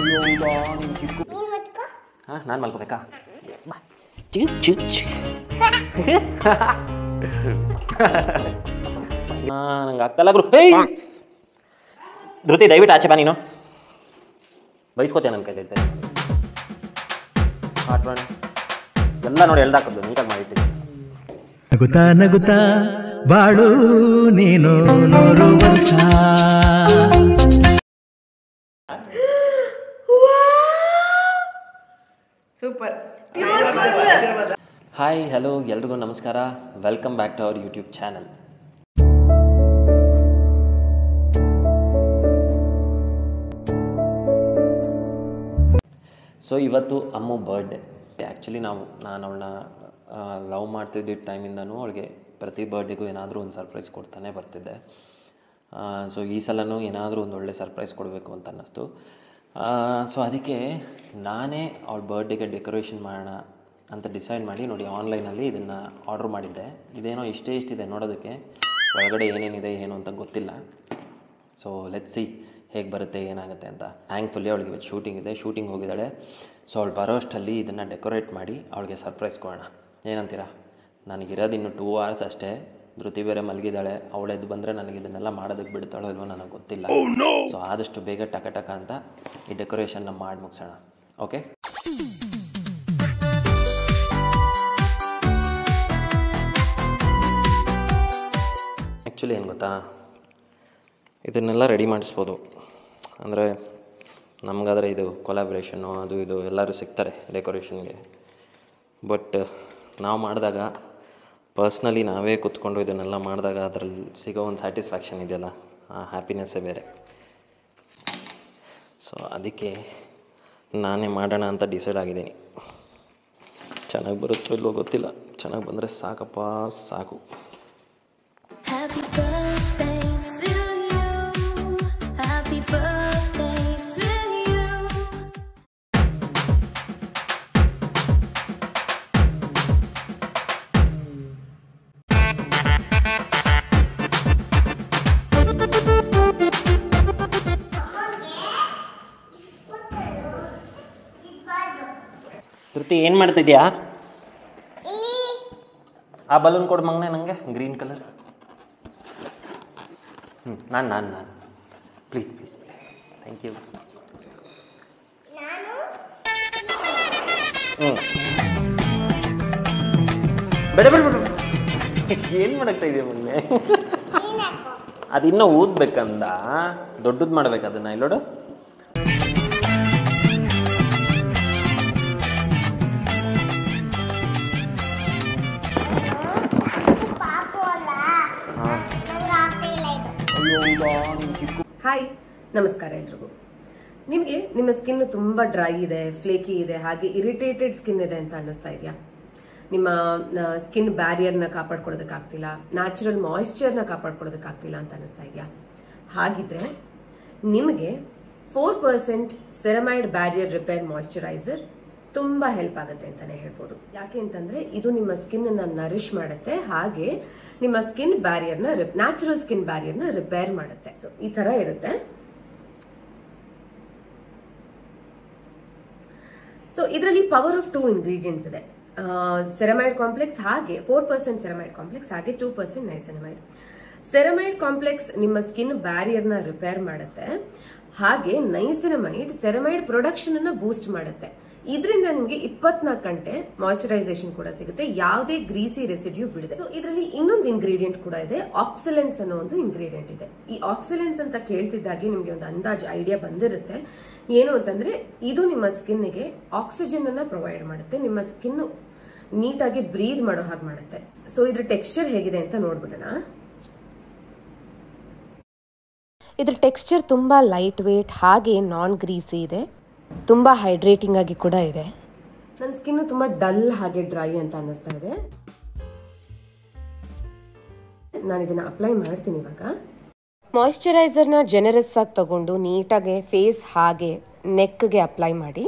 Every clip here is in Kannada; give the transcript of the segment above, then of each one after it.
ಹಾಂ ನಾನು ಮಲ್ಕೋಬೇಕಾ ಬಾ ಚು ಚು ಚು ನಂಗೆ ಆಗ್ತಲ್ಲ ಗುರು ಹೇಯ್ ಧೃತಿ ದಯವಿಟ್ಟು ಆಚೆ ಬಾ ನೀನು ಬೈಸ್ಕೋತೀಯ ನನ್ನ ಕೈಲಿ ಸರಿ ಆಟ್ ಮಾಡು ಎಲ್ಲ ನೋಡಿ ಎಳ್ದಾಕೋದು ನೀಟಾಗಿ ಮಾಡಿಟ್ಟಿದ್ದೀನಿ ನಗುತ್ತಾ ನಗುತ್ತಾ ಬಾಳು ನೀನು ನೂರು ವರ್ಷ ಸೂಪರ್ ಹಾಯ್ ಹಲೋ ಎಲ್ರಿಗೂ ನಮಸ್ಕಾರ welcome back to our YouTube channel so ಇವತ್ತು ಅಮ್ಮ ಬರ್ಡೇ ಆ್ಯಕ್ಚುಲಿ ನಾವು ನಾನು ಅವಳನ್ನ ಲವ್ ಮಾಡ್ತಿದ್ದ ಟೈಮಿಂದನೂ ಅವಳಿಗೆ ಪ್ರತಿ ಬರ್ಡೇಗೂ ಏನಾದರೂ ಒಂದು ಸರ್ಪ್ರೈಸ್ ಕೊಡ್ತಾನೆ ಬರ್ತಿದ್ದೆ ಸೊ ಈ ಸಲನೂ ಏನಾದರೂ ಒಂದು ಒಳ್ಳೆ ಸರ್ಪ್ರೈಸ್ ಕೊಡಬೇಕು ಅಂತ ಅನ್ನಿಸ್ತು ಸೊ ಅದಕ್ಕೆ ನಾನೇ ಅವಳ ಬರ್ಡೇಗೆ ಡೆಕೋರೇಷನ್ ಮಾಡೋಣ ಅಂತ ಡಿಸೈಡ್ ಮಾಡಿ ನೋಡಿ ಆನ್ಲೈನಲ್ಲಿ ಇದನ್ನು ಆರ್ಡ್ರ್ ಮಾಡಿದ್ದೆ ಇದೇನೋ ಇಷ್ಟೇ ಇಷ್ಟಿದೆ ನೋಡೋದಕ್ಕೆ ಒಳಗಡೆ ಏನೇನಿದೆ ಏನು ಅಂತ ಗೊತ್ತಿಲ್ಲ ಸೊ ಲೆಟ್ ಸಿ ಹೇಗೆ ಬರುತ್ತೆ ಏನಾಗುತ್ತೆ ಅಂತ ಥ್ಯಾಂಕ್ಫುಲ್ಲಿ ಅವಳಿಗೆ ಇವತ್ತು ಶೂಟಿಂಗ್ ಇದೆ ಶೂಟಿಂಗ್ ಹೋಗಿದ್ದಾಳೆ ಸೊ ಅವಳು ಬರೋಷ್ಟಲ್ಲಿ ಇದನ್ನು ಡೆಕೋರೇಟ್ ಮಾಡಿ ಅವಳಿಗೆ ಸರ್ಪ್ರೈಸ್ ಕೊಡೋಣ ಏನಂತೀರಾ ನನಗಿರೋದು ಇನ್ನು ಟೂ ಅವರ್ಸ್ ಅಷ್ಟೇ ಧೃತಿ ಬೇರೆ ಮಲಗಿದ್ದಾಳೆ ಅವಳೆದ್ದು ಬಂದರೆ ನನಗೆ ಇದನ್ನೆಲ್ಲ ಮಾಡೋದಕ್ಕೆ ಬಿಡ್ತಾಳೋ ಇಲ್ವೋ ನನಗೆ ಗೊತ್ತಿಲ್ಲ ಸೊ ಆದಷ್ಟು ಬೇಗ ಟಕ ಟಕ ಅಂತ ಈ ಡೆಕೋರೇಷನ್ನ ಮಾಡಿ ಮುಗಿಸೋಣ ಓಕೆ ಆ್ಯಕ್ಚುಲಿ ಏನು ಗೊತ್ತಾ ಇದನ್ನೆಲ್ಲ ರೆಡಿ ಮಾಡಿಸ್ಬೋದು ಅಂದರೆ ನಮಗಾದರೆ ಇದು ಕೊಲಾಬ್ರೇಷನ್ನು ಅದು ಇದು ಎಲ್ಲರೂ ಸಿಗ್ತಾರೆ ಡೆಕೋರೇಷನ್ಗೆ ಬಟ್ ನಾವು ಮಾಡಿದಾಗ ಪರ್ಸ್ನಲಿ ನಾವೇ ಕೂತ್ಕೊಂಡು ಇದನ್ನೆಲ್ಲ ಮಾಡಿದಾಗ ಅದರಲ್ಲಿ ಸಿಗೋ ಒಂದು ಸ್ಯಾಟಿಸ್ಫ್ಯಾಕ್ಷನ್ ಇದೆಯಲ್ಲ ಆ ಹ್ಯಾಪಿನೆಸ್ಸೇ ಬೇರೆ ಸೊ ಅದಕ್ಕೆ ನಾನೇ ಮಾಡೋಣ ಅಂತ ಡಿಸೈಡ್ ಆಗಿದ್ದೀನಿ ಚೆನ್ನಾಗಿ ಬರುತ್ತೋ ಇಲ್ವೋ ಗೊತ್ತಿಲ್ಲ ಚೆನ್ನಾಗಿ ಬಂದರೆ ಸಾಕಪ್ಪ ಸಾಕು Happy birthday to you. Happy birthday to you. ಧೃತಿ ಏನು ಮಾಡ್ತಿದ್ಯಾ ಆ ಬಲೂನ್ ಕೊಡು ಮಗನೆ ನನಗೆ ಗ್ರೀನ್ ಕಲರ್ ಹ್ಞೂ ನಾನು ನಾನು ನಾನು please please please thank you ಹ್ಞೂ ಬೇಡ ಬೇಡ ಬೇಡ ಏನು ಮಾಡಕ್ತಾ ಇದೆಯಾ ಮೊನ್ನೆ ಅದು ಇನ್ನೂ ಊದ್ಬೇಕಂದ ದೊಡ್ಡದು ಮಾಡ್ಬೇಕು ಅದನ್ನ ಇಲ್ಲೋಡು ಹಾಯ್ ನಮಸ್ಕಾರ ಎಲ್ರಿಗೂ ನಿಮಗೆ ನಿಮ್ಮ ಸ್ಕಿನ್ ತುಂಬಾ ಡ್ರೈ ಇದೆ ಫ್ಲೇಕಿ ಇದೆ ಹಾಗೆ ಇರಿಟೇಟೆಡ್ ಸ್ಕಿನ್ ಇದೆ ಅಂತ ಅನ್ನಿಸ್ತಾ ಇದೆಯಾ ನಿಮ್ಮ ಸ್ಕಿನ್ ಬ್ಯಾರಿಯರ್ನ ಕಾಪಾಡ್ಕೊಳ್ಳೋದಕ್ಕಾಗ್ತಿಲ್ಲ ನ್ಯಾಚುರಲ್ ಮಾಯಿಶ್ಚರ್ನ ಕಾಪಾಡ್ಕೊಳ್ಳೋದಕ್ಕಾಗ್ತಿಲ್ಲ ಅಂತ ಅನ್ನಿಸ್ತಾ ಇದೆಯಾ ಹಾಗಿದ್ರೆ ನಿಮಗೆ four percent ceramide barrier repair moisturiser ತುಂಬಾ ಹೆಲ್ಪ್ ಆಗುತ್ತೆ ಅಂತಾನೆ ಹೇಳ್ಬೋದು ಯಾಕೆ ಅಂತಂದ್ರೆ ಇದು ನಿಮ್ಮ ಸ್ಕಿನ್ ಅನ್ನ ನರಿಶ್ ಮಾಡುತ್ತೆ ಹಾಗೆ ನಿಮ್ಮ ಸ್ಕಿನ್ ಬ್ಯಾರಿಯರ್ನ ನ್ಯಾಚುರಲ್ ಸ್ಕಿನ್ ಬ್ಯಾರಿಯರ್ನ ರಿಪೇರ್ ಮಾಡುತ್ತೆ ಸೊ ಈ ತರ ಇರುತ್ತೆ ಸೊ ಇದರಲ್ಲಿ ಪವರ್ ಆಫ್ ಟೂ ಇಂಗ್ರೀಡಿಯೆಂಟ್ಸ್ ಇದೆ ಸೆರಮೈಡ್ ಕಾಂಪ್ಲೆಕ್ಸ್ ಹಾಗೆ ಫೋರ್ ಪರ್ಸೆಂಟ್ ಸೆರಮೈಡ್ ಕಾಂಪ್ಲೆಕ್ಸ್ ಹಾಗೆ two percent niacinamide ceramide complex ನಿಮ್ಮ ಸ್ಕಿನ್ ಬ್ಯಾರಿಯರ್ನ ರಿಪೇರ್ ಮಾಡುತ್ತೆ ಹಾಗೆ ನೈಸಿನಮೈಡ್ ಸೆರಮೈಡ್ ಪ್ರೊಡಕ್ಷನ್ ಅನ್ನ ಬೂಸ್ಟ್ ಮಾಡುತ್ತೆ ಇದರಿಂದ ನಿಮಗೆ ಇಪ್ಪತ್ನಾಲ್ಕು ಗಂಟೆ ಮಾಯಿಶ್ಚರೈಸೇಷನ್ ಕೂಡ ಸಿಗುತ್ತೆ ಯಾವುದೇ ಗ್ರೀಸಿ ರೆಸಿಡ್ಯೂ ಬಿಡಿದೆ ಸೊ ಇದರಲ್ಲಿ ಇನ್ನೊಂದು ಇಂಗ್ರೀಡಿಯೆಂಟ್ ಕೂಡ ಇದೆ ಆಕ್ಸಿಲೆನ್ಸ್ ಅನ್ನೋ ಒಂದು ಇಂಗ್ರೀಡಿಯೆಂಟ್ ಇದೆ ಈ ಆಕ್ಸಿಲೆನ್ಸ್ ಅಂತ ಕೇಳ್ತಿದ್ದಾಗೆ ನಿಮಗೆ ಒಂದು ಅಂದಾಜು ಐಡಿಯಾ ಬಂದಿರುತ್ತೆ ಏನು ಅಂತಂದ್ರೆ ಇದು ನಿಮ್ಮ ಸ್ಕಿನ್ಗೆ ಆಕ್ಸಿಜನ್ ಅನ್ನ ಪ್ರೊವೈಡ್ ಮಾಡುತ್ತೆ ನಿಮ್ಮ ಸ್ಕಿನ್ ನೀಟಾಗಿ ಬ್ರೀದ್ ಮಾಡೋ ಹಾಗೆ ಮಾಡುತ್ತೆ ಸೊ ಇದ್ರ ಟೆಕ್ಸ್ಚರ್ ಹೇಗಿದೆ ಅಂತ ನೋಡ್ಬಿಡೋಣ ಇದ್ರ ಟೆಕ್ಸ್ಚರ್ ತುಂಬ ಲೈಟ್ ವೇಟ್ ಹಾಗೆ ನಾನ್ ಗ್ರೀಸಿ ಇದೆ ತುಂಬ ಹೈಡ್ರೇಟಿಂಗ್ ಆಗಿ ಕೂಡ ಇದೆ ನನ್ನ ಸ್ಕಿನ್ ತುಂಬಾ ಡಲ್ ಹಾಗೆ ಡ್ರೈ ಅಂತ ಅನ್ನಿಸ್ತಾ ಇದೆ ನಾನು ಇದನ್ನ ಅಪ್ಲೈ ಮಾಡ್ತೀನಿ ಇವಾಗ ಮಾಯಿಶ್ಚರೈಸರ್ನ ಜನರಸ್ ಆಗಿ ತಗೊಂಡು ನೀಟಾಗಿ ಫೇಸ್ ಹಾಗೆ ನೆಕ್ಗೆ ಅಪ್ಲೈ ಮಾಡಿ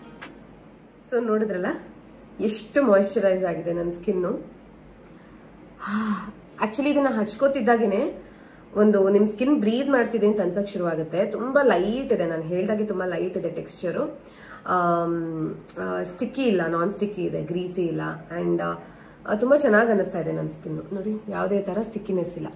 ಸೊ ನೋಡಿದ್ರಲ್ಲ ಎಷ್ಟು ಮಾಯಿಶ್ಚರೈಸ್ ಆಗಿದೆ ನನ್ನ ಸ್ಕಿನ್ನು ಆಕ್ಚುಲಿ ಇದನ್ನ ಹಚ್ಕೋತಿದ್ದಾಗೇನೆ ಒಂದು ನಿಮ್ ಸ್ಕಿನ್ ಬ್ರೀದ್ ಮಾಡ್ತಿದೆ ಅಂತ ಅನ್ಸಕ್ ಶುರು ಆಗುತ್ತೆ ತುಂಬಾ ಲೈಟ್ ಇದೆ ನಾನು ಹೇಳ್ದಾಗೆ ತುಂಬಾ ಲೈಟ್ ಇದೆ ಟೆಕ್ಸ್ಚರು ಸ್ಟಿಕ್ಕಿ ಇಲ್ಲ ನಾನ್ ಸ್ಟಿಕ್ಕಿ ಇದೆ ಗ್ರೀಸಿ ಇಲ್ಲ ಅಂಡ್ ತುಂಬಾ ಚೆನ್ನಾಗಿ ಅನಿಸ್ತಾ ಇದೆ ನನ್ನ ಸ್ಕಿನ್ ನೋಡಿ ಯಾವುದೇ ತರ ಸ್ಟಿಕ್ಕಿನೆಸ್ ಇಲ್ಲ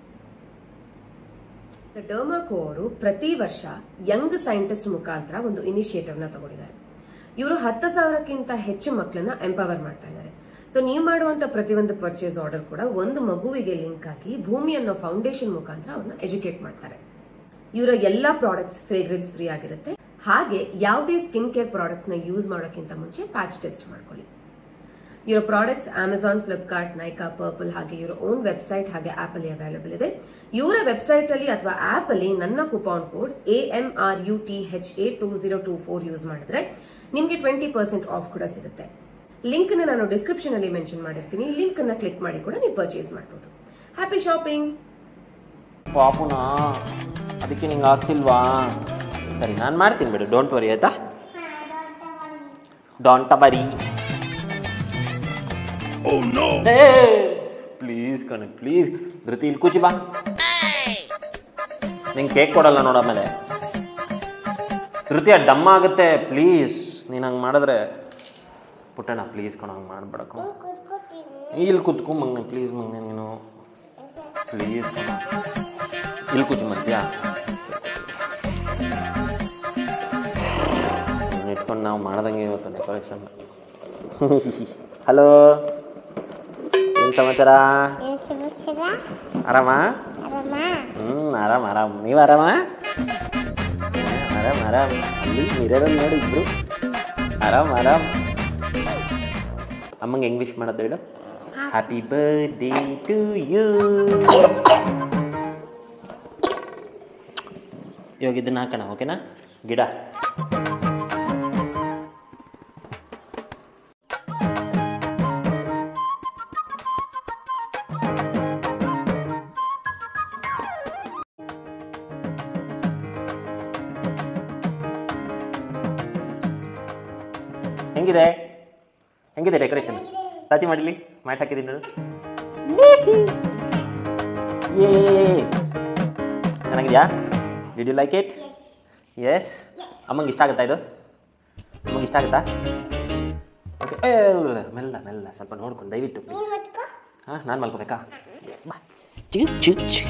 ಡರ್ಮಾಕೋ ಅವರು ಪ್ರತಿ ವರ್ಷ ಯಂಗ್ ಸೈಂಟಿಸ್ಟ್ ಮುಖಾಂತರ ಒಂದು ಇನಿಷಿಯೇಟಿವ್ ನ ತಗೊಂಡಿದ್ದಾರೆ ಇವರು ಹತ್ತು ಸಾವಿರಕ್ಕಿಂತ ಹೆಚ್ಚು ಮಕ್ಕಳನ್ನ ಎಂಪವರ್ ಮಾಡ್ತಾ ಇದ್ದಾರೆ ಸೊ ನೀವು ಮಾಡುವಂತ ಪ್ರತಿಯೊಂದು ಪರ್ಚೇಸ್ ಆರ್ಡರ್ ಕೂಡ ಒಂದು ಮಗುವಿಗೆ ಲಿಂಕ್ ಆಗಿ ಭೂಮಿ ಅನ್ನೋ ಫೌಂಡೇಶನ್ ಮುಖಾಂತರ ಅವ್ರನ್ನ ಎಜುಕೇಟ್ ಮಾಡ್ತಾರೆ ಇವರ ಎಲ್ಲಾ ಪ್ರಾಡಕ್ಟ್ಸ್ ಫ್ರೇಗ್ರೆನ್ಸ್ ಫ್ರೀ ಆಗಿರುತ್ತೆ ಹಾಗೆ ಯಾವುದೇ ಸ್ಕಿನ್ ಕೇರ್ ಪ್ರಾಡಕ್ಟ್ಸ್ ನ ಯೂಸ್ ಮಾಡೋಕ್ಕಿಂತ ಮುಂಚೆ ಪ್ಯಾಚ್ ಟೆಸ್ಟ್ ಮಾಡ್ಕೊಳ್ಳಿ ಇವರ products Amazon Flipkart Nykaa Purplle ಹಾಗೆ ಇವರ ಓನ್ ವೆಬ್ಸೈಟ್ ಹಾಗೆ ಆಪ್ ಅಲ್ಲಿ ಅವೈಲೇಬಲ್ ಇದೆ ಇವರ ವೆಬ್ಸೈಟ್ ಅಲ್ಲಿ ಅಥವಾ ಆಪ್ ಅಲ್ಲಿ ನನ್ನ coupon code A M R U T H A two zero two four use ಮಾಡಿದ್ರೆ ನಿಮಗೆ ಟ್ವೆಂಟಿ ಪರ್ಸೆಂಟ್ ಆಫ್ ಕೂಡ ಸಿಗುತ್ತೆ ಲಿಂಕ್ ನ ನಾನು ಡಿಸ್ಕ್ರಿಪ್ಷನ್ ಅಲ್ಲಿ ಮೆನ್ಷನ್ ಮಾಡಿರ್ತೀನಿ ಲಿಂಕ್ ಅನ್ನ ಕ್ಲಿಕ್ ಮಾಡಿ ಕೂಡ ನೀವು ಪರ್ಚೇಸ್ ಮಾಡಬಹುದು ಹ್ಯಾಪಿ ಶಾಪಿಂಗ್ ಪಾಪುನಾ ಅದಕ್ಕೆ ನಿಂಗೆ ಆಗ್ತಿಲ್ವಾ ಸರಿ ನಾನು ಮಾಡ್ತೀನಿ ಬಿಡು ಡೋಂಟ್ ವರಿ ಆಯ್ತಾ ಡೋಂಟ್ ಬರಿ ಪ್ಲೀಸ್ ಕಣೆ ಪ್ಲೀಸ್ ಧೃತಿ ಇಲ್ಲಿ ಕೂಚಿ ಬಾ ನಿಂಗೆ ಕೇಕ್ ಕೊಡಲ್ಲ ನೋಡ ಆಮೇಲೆ ಧೃತಿ ಡಮ್ಮ ಆಗುತ್ತೆ ಪ್ಲೀಸ್ ನೀನು ಹಂಗೆ ಮಾಡಿದ್ರೆ ಪುಟ್ಟಣ್ಣ ಪ್ಲೀಸ್ ಕಣ ಹಂಗೆ ಮಾಡ್ಬೇಡಕ್ಕ ಇಲ್ಲಿ ಕುತ್ಕೊ ಮಗನೆ ಪ್ಲೀಸ್ ಮಗನೆ ನೀನು ಪ್ಲೀಸ್ ಇಲ್ಲಿ ಕೂಚು ಮತ್ಯಾ ಇಟ್ಕೊಂಡು ನಾವು ಮಾಡ್ದಂಗೆ ಇವತ್ತು ಡೆಕೋರೇಷನ್ ಹಲೋ ಏನು ಸಮಾಚಾರ ಆರಾಮ ಹ್ಞೂ ಆರಾಮ್ ಆರಾಮ್ ನೀವು ಆರಾಮ ಆರಾಮ್ ಆರಾಮ್ ಅಲ್ಲಿ ಮಿರರಲ್ಲಿ ನೋಡಿ ಇಬ್ರು ಆರಾಮ್ ಆರಾಮ್ ಅಮ್ಮಂಗೆ ಹೆಂಗ್ ವಿಶ್ ಮಾಡೋದು ಹೇಳು ಹ್ಯಾಪಿ ಬರ್ಡೇ ಟು ಯು ಇವಾಗ ಇದನ್ನ ಹಾಕೋಣ ಓಕೆನಾ ಗಿಡ ಹೆಂಗಿದೆ ಹೆಂಗಿದೆ ಡೆಕೋರೇಷನ್ ತಾಚಿ ಮಾಡಿಲಿ ಮ್ಯಾಟ್ ಹಾಕಿದ್ದೀನಿ ನೋಡು ಏ ಚೆನ್ನಾಗಿದೆಯಾ did you like it yes ಅಮ್ಮಂಗೆ ಇಷ್ಟ ಆಗುತ್ತಾ ಇದು ಅಮ್ಮಂಗೆ ಇಷ್ಟ ಆಗುತ್ತಾ ಓಕೆ ಮೆಲ್ಲ ಮೆಲ್ಲ ಸ್ವಲ್ಪ ನೋಡ್ಕೊಂಡು ದಯವಿಟ್ಟು ಪ್ಲೀಸ್ ಹಾಂ ನಾನು ಮಲ್ಕೋಬೇಕಾ ಎಸ್ ಬಾ ಚು ಚು ಚು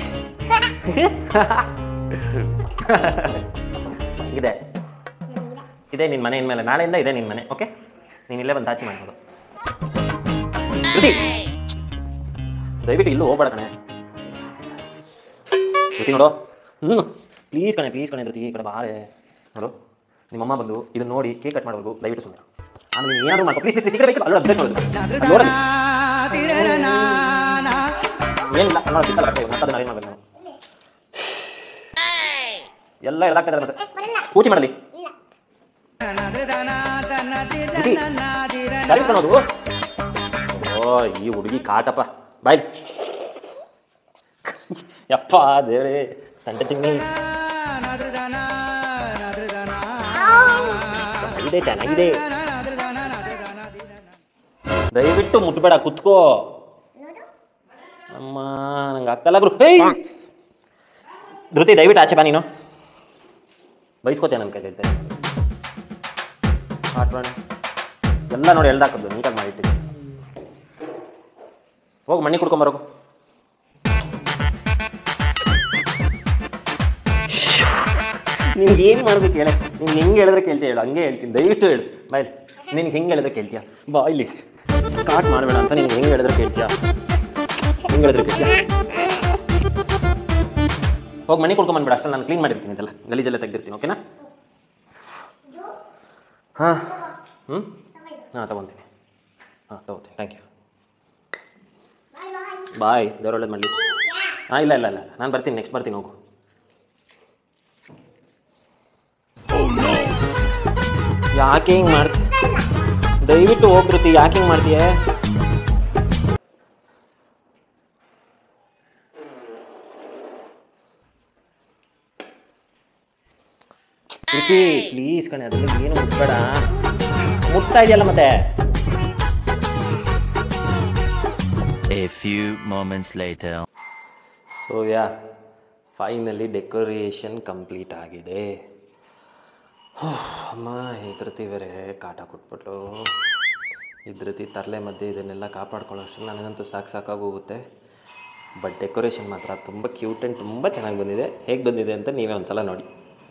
ಇದೆ ಇದೆ ನಿನ್ನ ಮನೆ ಇನ್ಮೇಲೆ ನಾಳೆಯಿಂದ ಇದೆ ನಿನ್ನ ಮನೆ ಓಕೆ ನೀನು ಇಲ್ಲೇ ಬಂದು ತಾಚಿ ಮಾಡ್ಬೋದು ಶ್ರುತಿ ದಯವಿಟ್ಟು ಇಲ್ಲೂ ಹೋಗ್ಬೇಡ ಕಣೆ ಶ್ರುತಿ ನೋಡು ಹ್ಞೂ ಪ್ಲೀಸ್ ಕಣೆ ಪ್ಲೀಸ್ ಕಣೆ ಧೃತಿ ಈ ಕಡೆ ಬಾರೆ ನೋಡು ನಿಮ್ಮಮ್ಮ ಬಂದು ಇದನ್ನ ನೋಡಿ ಕೇಕ್ ಕಟ್ ಮಾಡ್ಬೋದು ದಯವಿಟ್ಟು ಸುಮ್ಮನೆ ಆಮೇಲೆ ನೀನು ಏನಾದರೂ ಮಾಡ್ಕೊ ಪ್ಲೀಸ್ ಪ್ಲೀಸ್ ಈ ಕಡೆ ಬೇಕು ಅಲ್ಲೋಡು ಅಪ್ಡೇಟ್ ಮಾಡೋದು ಅಲ್ಲಿ ನೋಡಲಿ ಏನಿಲ್ಲ ನೋಡು ಸಿಕ್ಕಲ್ಲ ಮತ್ತೆ ಮತ್ತೆ ಅದನ್ನ ಅರೇಂಜ್ ಮಾಡ್ಬೇಕು ನಾನು ಎಲ್ಲ ಎಳ್ದಾಗ್ತದೆ ಮತ್ತೆ ಪೂಜೆ ಮಾಡಲಿ ಧೃತಿ, ಸರಿ ಕಣೋದು ಓ ಈ ಹುಡುಗಿ ಕಾಟಪ್ಪ ಬಾಯ್ ಯಪ್ಪ ದೇವ್ರೇ ತಂಟೆ ತಿನ್ನಿ ಚೆನ್ನಾಗಿದೆ ಚೆನ್ನಾಗಿದೆ ದಯವಿಟ್ಟು ಮುಟ್ಬೇಡ ಕುತ್ಕೋ ಅಮ್ಮ ನಂಗೆ ಆಗ್ತಲ್ಲ ಗುರು ಹೇಯ್ ಧೃತಿ ದಯವಿಟ್ಟು ಆಚೆ ಬಾ ನೀನು ಬೈಸ್ಕೋತೆ ನನ್ನ ಕೈಲಿ ಸರಿ ಹಾಟ್ ಮಾಡಿ ಎಲ್ಲ ನೋಡಿ ಎಳ್ದಾಕದ್ದು ನೀಟಾಗಿ ಮಾಡಿಟ್ಟಿದ್ದೀನಿ ಹೋಗು ಮಣ್ಣಿ ಕುಡ್ಕೊಂಬರೋಗು ನಿನ್ಗೆ ಏನು ಮಾಡ್ಬೇಕು ಹೇಳೆ ನಿನ್ಗೆ ಹೆಂಗೆ ಹೇಳಿದ್ರೆ ಕೇಳ್ತೀಯ ಹೇಳು ಹಂಗೆ ಹೇಳ್ತೀನಿ ದಯವಿಟ್ಟು ಹೇಳು ಬಾಯ್ ನಿನ್ಗೆ ಹೆಂಗೆ ಹೇಳಿದ್ರೆ ಕೇಳ್ತೀಯ ಬಾ ಇಲ್ಲಿ ಕಾಟ್ ಮಾಡಬೇಡ ಅಂತ ನಿನ್ಗೆ ಹೆಂಗೆ ಹೇಳಿದ್ರೆ ಕೇಳ್ತೀಯ ಹೆಂಗೆ ಹೇಳಿದ್ರೆ ಕೇಳ್ತೀಯ ಹೋಗಿ ಮನೆ ಕುಡ್ಕೊಂಬಂದ್ಬಿಡ ಅಷ್ಟಲ್ಲಿ ನಾನು ಕ್ಲೀನ್ ಮಾಡಿರ್ತೀನಿ ಇದೆಲ್ಲ ಗಲೀಜೆಲ್ಲ ತೆಗ್ದಿರ್ತೀನಿ ಓಕೆನಾ ಹಾಂ ಹ್ಞೂ ಹಾಂ ತೊಗೊತೀನಿ ಹಾಂ ತೊಗೋತೀನಿ ಥ್ಯಾಂಕ್ ಯು ಬಾಯ್ ದೇವ್ರ ಒಳ್ಳೇದು ಮಾಡಲಿ ಹಾಂ ಇಲ್ಲ ಇಲ್ಲ ಇಲ್ಲ ನಾನು ಬರ್ತೀನಿ ನೆಕ್ಸ್ಟ್ ಬರ್ತೀನಿ ಹೋಗು ಯಾಕೆ ಹಿಂಗೆ ಮಾಡ್ತಿ ದಯವಿಟ್ಟು ಹೋಗ್ಬಿಡ್ತಿ ಯಾಕೆ ಹಿಂಗೆ ಮಾಡ್ತೀಯ ಪ್ರೀತಿ ಪ್ಲೀಸ್ ಕಣೆ ಅದೆಲ್ಲ ಏನು ಮುಟ್ಬೇಡ ಮುಟ್ತಾ ಇದೆಯಲ್ಲ ಮತ್ತೆ A few moments later. So yeah finally decoration complete ಆಗಿದೆ ಹೋ, ಅಮ್ಮ ಇದ್ರತಿ ಬೇರೆ ಕಾಟ ಕೊಟ್ಬಿಟ್ಲು ಇದ್ರತಿ ತರಲೆ ಮಧ್ಯೆ ಇದನ್ನೆಲ್ಲ ಕಾಪಾಡ್ಕೊಳ್ಳೋಷ್ಟು ನನಗಂತೂ ಸಾಕು ಸಾಕಾಗೋಗುತ್ತೆ ಬಟ್ ಡೆಕೋರೇಷನ್ ಮಾತ್ರ ತುಂಬ ಕ್ಯೂಟ್ ಆ್ಯಂಡ್ ತುಂಬ ಚೆನ್ನಾಗಿ ಬಂದಿದೆ ಹೇಗೆ ಬಂದಿದೆ ಅಂತ ನೀವೇ ಒಂದ್ಸಲ ನೋಡಿ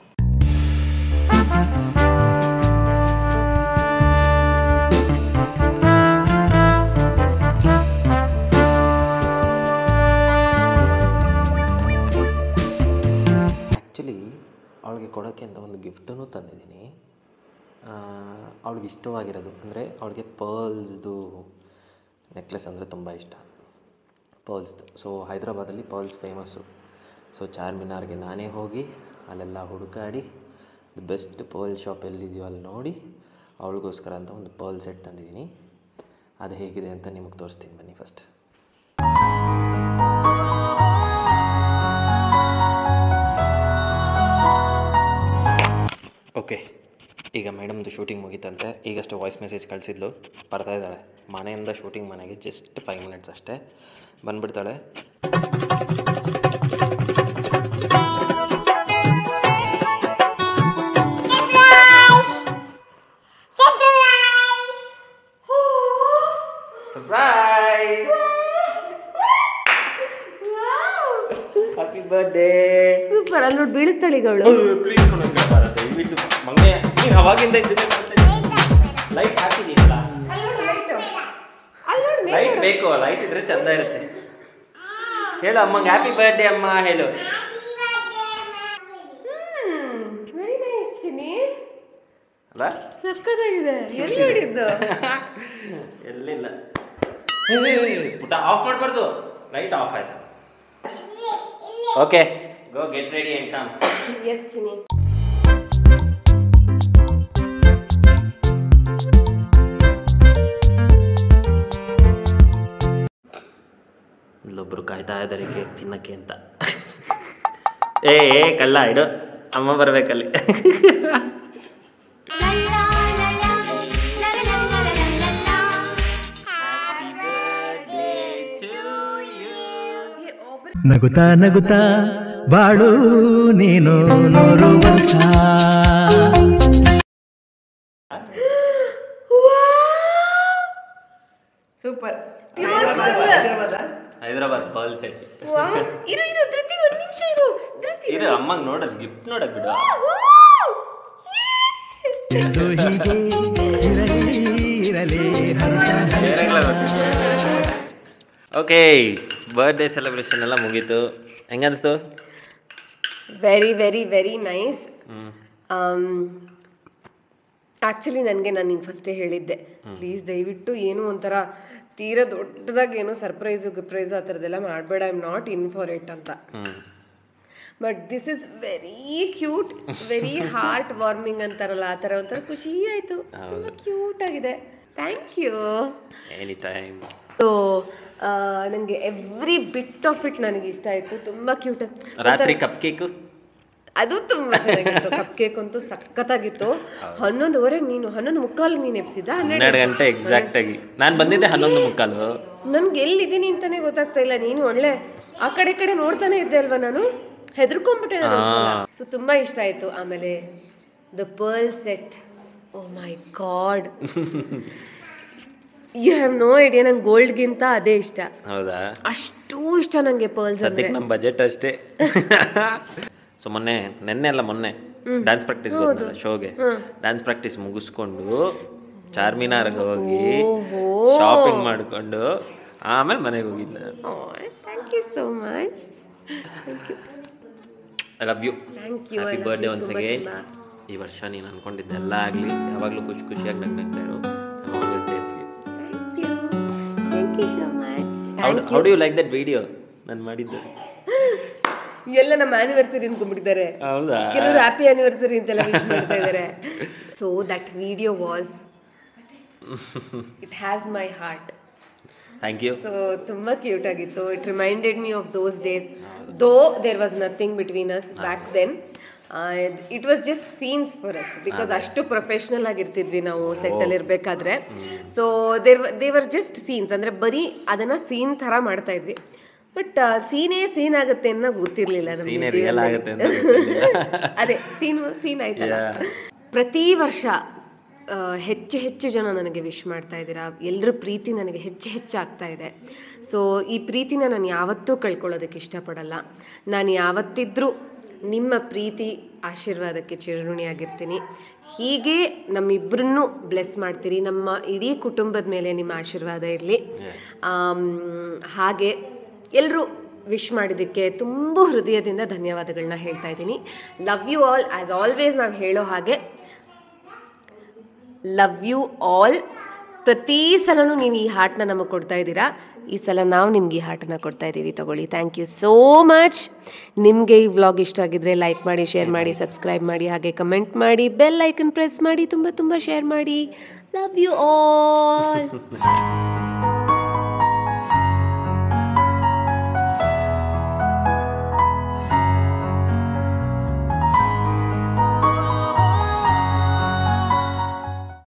ಆ್ಯಕ್ಚುಲಿ ಅವಳಿಗೆ ಕೊಡೋಕ್ಕೆ ಅಂತ ಒಂದು ಗಿಫ್ಟನ್ನು ತಂದಿದ್ದೀನಿ ಅವಳಿಗೆ ಇಷ್ಟವಾಗಿರೋದು ಅಂದರೆ ಅವಳಿಗೆ ಪರ್ಲ್ಸ್ದು ನೆಕ್ಲೆಸ್ ಅಂದರೆ ತುಂಬ ಇಷ್ಟ ಪರ್ಲ್ಸ್ದು ಸೊ ಹೈದ್ರಾಬಾದಲ್ಲಿ ಪರ್ಲ್ಸ್ ಫೇಮಸ್ಸು ಸೊ ಚಾರ್ಮಿನಾರ್ಗೆ ನಾನೇ ಹೋಗಿ ಅಲ್ಲೆಲ್ಲ ಹುಡುಕಾಡಿ ದಿ ಬೆಸ್ಟ್ ಪರ್ಲ್ ಶಾಪ್ ಎಲ್ಲಿದೆಯೋ ಅಲ್ಲಿ ನೋಡಿ ಅವಳಿಗೋಸ್ಕರ ಅಂತ ಒಂದು ಪರ್ಲ್ ಸೆಟ್ ತಂದಿದ್ದೀನಿ ಅದು ಹೇಗಿದೆ ಅಂತ ನಿಮಗೆ ತೋರಿಸ್ತೀನಿ ಬನ್ನಿ ಫಸ್ಟ್ ಓಕೆ ಈಗ ಮೇಡಮ್ದು ಶೂಟಿಂಗ್ ಮುಗೀತಂತೆ ಈಗಷ್ಟೇ ವಾಯ್ಸ್ ಮೆಸೇಜ್ ಕಳಿಸಿದ್ಲು ಬರ್ತಾ ಇದ್ದಾಳೆ ಮನೆಯಿಂದ ಶೂಟಿಂಗ್ ಮನೆಗೆ ಜಸ್ಟ್ ಫೈವ್ ಮಿನಿಟ್ಸ್ ಅಷ್ಟೇ ಬಂದ್ಬಿಡ್ತಾಳೆ ಸರ್ಪ್ರೈಸ್ ಹ್ಯಾಪಿ ಬರ್ಡೇ ಸೂಪರ್ ಅಲ್ಲಿ ನೋಡಿ ಬೀಳಿಸ್ತಾಳೆ ಈಗ ಅವಳು ಪ್ಲೀಸ್ ದಯವಿಟ್ಟು ಮಂಗೆ ನೀನು ಅವಾಗಿಂದ ಇದ್ದಿದ್ದೆ ಲೈಟ್ ಹಾಕಿದೀಯಲ್ಲ ಲೈಟ್ ಬೇಕು ಲೈಟ್ ಇದ್ರೆ ಚಂದ ಇರುತ್ತೆ ಹೇಳು ಅಮ್ಮಂಗೆ ಹ್ಯಾಪಿ ಬರ್ಡೇ ಅಮ್ಮ ಹೇಳು ವೆರಿ ನೈಸ್ ಚಿನಿ ಅಲ್ಲ ಸಕ್ಕತ್ತಾಗಿದೆ ಎಲ್ಲಿ ನೋಡಿದ್ದು ಎಲ್ಲಿಲ್ಲ ಪುಟ ಆಫ್ ಮಾಡಬಾರ್ದು ಲೈಟ್ ಆಫ್ ಆಯ್ತಾ okay go get ready and come ಎಸ್ ಚಿನಿ ಇಲ್ಲೊಬ್ರು ಕಾಯ್ತಾ ಇದ್ದಾರೆ ಕೇಕ್ ತಿನ್ನಕ್ಕೆ ಅಂತ ಏ ಏ ಕಳ್ಳ ಇಡು ಅಮ್ಮ ಬರ್ಬೇಕಲ್ಲಿ ನಗುತ್ತಾ ನಗುತ್ತಾ ಬಾಳು ನೀನು ನೂರು ವರ್ಷ ಸೂಪರ್ ಹೈದರಾಬಾದ್ ಪರ್ಲ್ ಸೆಟ್ ಇರು ಇರು ಧೃತಿ ಒಂದ್ ನಿಮಿಷ ಇರು ಧೃತಿ ಇರು ಅಮ್ಮಂಗೆ ನೋಡೋದು ಗಿಫ್ಟ್ ನೋಡಕ್ ಬಿಡು ಎಂದು ಹೀಗೆ ಇರಲಿ ಇರಲಿ ಹರ್ಷ ಓಕೆ ಬರ್ಡೇ ಸೆಲೆಬ್ರೇಷನ್ ಎಲ್ಲ ಮುಗೀತು ಹೆಂಗನ್ಸ್ತು ವೆರಿ ವೆರಿ ವೆರಿ ನೈಸ್ ಹ್ಞೂ ಆ್ಯಕ್ಚುಲಿ ನನಗೆ ನಾನು ನಿಂಗೆ ಫಸ್ಟೇ ಹೇಳಿದ್ದೆ ಪ್ಲೀಸ್ ದಯವಿಟ್ಟು ಏನು ಒಂಥರ ತೀರಾ ದೊಡ್ಡದಾಗಿ ಏನೋ ಸರ್ಪ್ರೈಸು ಗಿಪ್ರೈಸು ಆ ಥರದ್ದೆಲ್ಲ ಮಾಡಬೇಡ I am not in for it ಅಂತ ಹ್ಞೂ but this is very cute very heart warming ಅಂತಾರಲ್ಲ ಆ ಥರ ಒಂಥರ ಖುಷಿ ಆಯಿತು ತುಂಬ ಕ್ಯೂಟ್ ಆಗಿದೆ thank you any time so ನನಗೆ ಎವ್ರಿ ಬಿಟ್ ಆಫ್ ಇಟ್ ನನಗೆ ಇಷ್ಟ ಆಯಿತು ತುಂಬ ಕ್ಯೂಟ್ ರಾತ್ರಿ ಕಪ್ ಕೇಕು ಅದು ತುಂಬ ಚೆನ್ನಾಗಿತ್ತು ಕಪ್ ಕೇಕ್ ಅಂತೂ ಸಖತ್ತಾಗಿತ್ತು ಹನ್ನೊಂದುವರೆಗೆ ನೀನು ಹನ್ನೊಂದು ಮುಕ್ಕಾಲಿಗೆ ನೀನು ಎಬ್ಸಿದ್ದ ಹನ್ನೆರಡು ಗಂಟೆ ಎಕ್ಸಾಕ್ಟ್ ಆಗಿ ನಾನು ಬಂದಿದ್ದೆ ಹನ್ನೊಂದು ಮುಕ್ಕಾಲು ನನ್ಗೆ ಎಲ್ಲಿದ್ದೀನಿ ಅಂತಾನೆ ಗೊತ್ತಾಗ್ತಾ ಇಲ್ಲ ನೀನು ಒಳ್ಳೆ ಆ ಕಡೆ ಈ ಕಡೆ ನೋಡ್ತಾನೆ ಇದ್ದೆ ಅಲ್ವಾ ನಾನು ಹೆದರ್ಕೊಂಡ್ಬಿಟ್ಟೆ ಸೊ ತುಂಬಾ ಇಷ್ಟ ಆಯ್ತು ಆಮೇಲೆ the pearl set oh my god you have no idea ನಂಗೆ ಗೋಲ್ಡ್ಗಿಂತ ಅದೇ ಇಷ್ಟ ಹೌದಾ ಅಷ್ಟು ಇಷ್ಟ ನಂಗೆ ಪರ್ಲ್ಸ್ ಅಂದ್ರೆ ಸದ್ಯಕ್ಕೆ ನಮ್ಮ ಬಜೆಟ್ ಅಷ್ಟೇ ಸೊ ಮೊನ್ನೆ ನೆನ್ನೆ ಅಲ್ಲ ಮೊನ್ನೆ ಡ್ಯಾನ್ಸ್ ಪ್ರಾಕ್ಟೀಸ್ ಹೋದ್ನಲ್ಲ ಶೋಗೆ ಡ್ಯಾನ್ಸ್ ಪ್ರಾಕ್ಟೀಸ್ ಮುಗಿಸ್ಕೊಂಡು ಚಾರ್ಮಿನಾರ್ಗೆ ಹೋಗಿ ಶಾಪಿಂಗ್ ಮಾಡಿಕೊಂಡು ಆಮೇಲೆ ಮನೆಗೆ ಹೋಗಿದ್ದೆ thank you so much I love you thank you happy birthday once again ಈ ವರ್ಷ ನೀನು ಅನ್ಕೊಂಡಿದ್ದೆಲ್ಲ ಆಗಲಿ ಯಾವಾಗಲೂ ಖುಷಿ ಖುಷಿಯಾಗಿ ನಗ್ನಗ್ತಾ ಇರೋ always day for you thank you thank you so much how do you like that video ನಾನು ಮಾಡಿದ್ದು ಎಲ್ಲ ನಮ್ಮ ಆನಿವರ್ಸರಿ ಅನ್ಕೊಂಡ್ಬಿಟ್ಟಿದ್ದಾರೆ ಹೌದಾ ಕೆಲವರು ಹ್ಯಾಪಿ ಆನಿವರ್ಸರಿ ಅಂತೆಲ್ಲ ವಿಶ್ ಮಾಡ್ತಾ ಇದ್ದಾರೆ so that video was it has my heart thank you so ತುಂಬಾ ಕ್ಯೂಟ್ ಆಗಿತ್ತು it reminded me of those days though there was nothing between us back then it was just scenes for us because ಅಷ್ಟು ಪ್ರೊಫೆಷ್ನಲ್ ಆಗಿರ್ತಿದ್ವಿ ನಾವು ಸೆಟ್ಟಲ್ಲಿ ಇರಬೇಕಾದ್ರೆ so there they were just scenes ಅಂದರೆ ಬರೀ ಅದನ್ನು ಸೀನ್ ಥರ ಮಾಡ್ತಾ ಇದ್ವಿ ಬಟ್ ಸೀನೇ ಸೀನ್ ಆಗುತ್ತೆ ಅನ್ನೋ ಗೊತ್ತಿರಲಿಲ್ಲ Scene ನಮಗೆ ಏ real ಆಗುತ್ತೆ ಅಂತ ಗೊತ್ತಿರ್ಲಿಲ್ಲ. ಅದೇ ಸೀನ್ ಸೀನ್ ಆಯ್ತಲ್ಲ ಪ್ರತಿ ವರ್ಷ ಆ, ಹೆಚ್ಚು ಹೆಚ್ಚು ಜನ ನನಗೆ ವಿಶ್ ಮಾಡ್ತಾ ಇದ್ದೀರಾ ಎಲ್ಲರ ಪ್ರೀತಿ ನನಗೆ ಹೆಚ್ಚು ಹೆಚ್ಚು ಆಗ್ತಾ ಇದೆ ಸೊ ಈ ಪ್ರೀತಿನ ನಾನು ಯಾವತ್ತೂ ಕಳ್ಕೊಳ್ಳೋದಕ್ಕೆ ಇಷ್ಟಪಡಲ್ಲ ನಾನು ಯಾವತ್ತಿದ್ರೂ ನಿಮ್ಮ ಪ್ರೀತಿ ಆಶೀರ್ವಾದಕ್ಕೆ ಚಿರಋಣಿಯಾಗಿರ್ತೀನಿ ಹೀಗೆ ನಮ್ಮಿಬ್ಬರನ್ನೂ ಬ್ಲೆಸ್ ಮಾಡ್ತೀರಿ ನಮ್ಮ ಇಡೀ ಕುಟುಂಬದ ಮೇಲೆ ನಿಮ್ಮ ಆಶೀರ್ವಾದ ಇರಲಿ ಹಾಗೆ ಎಲ್ಲರೂ ವಿಶ್ ಮಾಡಿದ್ದಕ್ಕೆ ತುಂಬ ಹೃದಯದಿಂದ ಧನ್ಯವಾದಗಳನ್ನ ಹೇಳ್ತಾ ಇದ್ದೀನಿ love you all as always ನಾವು ಹೇಳೋ ಹಾಗೆ ಲವ್ ಯು ಆಲ್ ಪ್ರತಿ ಸಲನೂ ನೀವು ಈ ಹಾರ್ಟ್ನ ನಮಗೆ ಕೊಡ್ತಾ ಇದ್ದೀರಾ ಈ ಸಲ ನಾವು ನಿಮ್ಗೆ ಈ ಹಾರ್ಟನ್ನ ಕೊಡ್ತಾ ಇದ್ದೀವಿ ತಗೊಳ್ಳಿ ಥ್ಯಾಂಕ್ ಯು ಸೋ ಮಚ್ ನಿಮಗೆ ಈ ವ್ಲಾಗ್ ಇಷ್ಟ ಆಗಿದ್ರೆ ಲೈಕ್ ಮಾಡಿ ಶೇರ್ ಮಾಡಿ ಸಬ್ಸ್ಕ್ರೈಬ್ ಮಾಡಿ ಹಾಗೆ ಕಮೆಂಟ್ ಮಾಡಿ ಬೆಲ್ ಐಕನ್ ಪ್ರೆಸ್ ಮಾಡಿ ತುಂಬ ತುಂಬ ಶೇರ್ ಮಾಡಿ ಲವ್ ಯು ಆಲ್